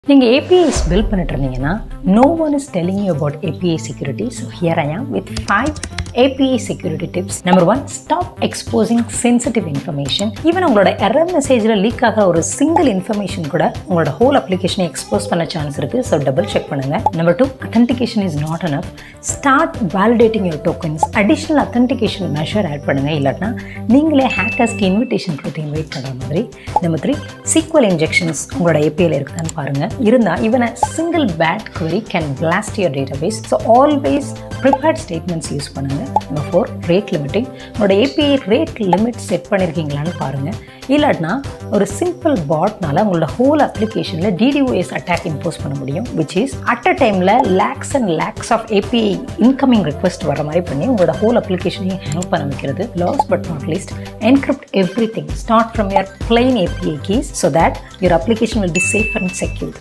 நீங்கள் APIs build பண்ணிட்டு இருந்தீங்கன்னா no one is telling you about API security so here I am with five API security tips number one stop exposing sensitive information even உங்களோட error மெசேஜில் leak ஆகிற ஒரு single information கூட உங்களோட whole அப்ளிகேஷனை expose பண்ண சான்ஸ் இருக்குது so double check பண்ணுங்கள் number two authentication is not enough start validating your tokens additional authentication measure add பண்ணுங்கள் இல்லாட்டினா நீங்களே ஹேக்கர்ஸ்க்கு இன்விடேஷன் கொடுத்து இன்வைட் பண்ணுற மாதிரி நம்பர் த்ரீ சீக்வல் இன்ஜெக்ஷன்ஸ் உங்களோட ஏபிஐயில் இருக்குதான்னு பாருங்கள் இருந்தால் even a single bad query can blast your database so always prepared statements use பண்ணுங்கள் நம்பர் ஃபோர் ரேட் லிமிட்டிங் உங்களோட ஏபிஐ ரேட் லிமிட் செட் பண்ணியிருக்கீங்களான்னு பாருங்கள் இல்லாட்டினா ஒரு சிம்பிள் பாட்னால உங்களோட ஹோல் அப்ளிகேஷனில் டிடிஓஎஸ் அட்டாக் இம்போஸ் பண்ண முடியும் விச் இஸ் அட் அ டைமில் lakhs and lakhs of API incoming request வர மாதிரி பண்ணி உங்களோட ஹோல் அப்ளிகேஷனையும் ஹேங் பண்ண வைக்கிறது last but not least encrypt everything start from your plain API keys so that your application will be safe and secure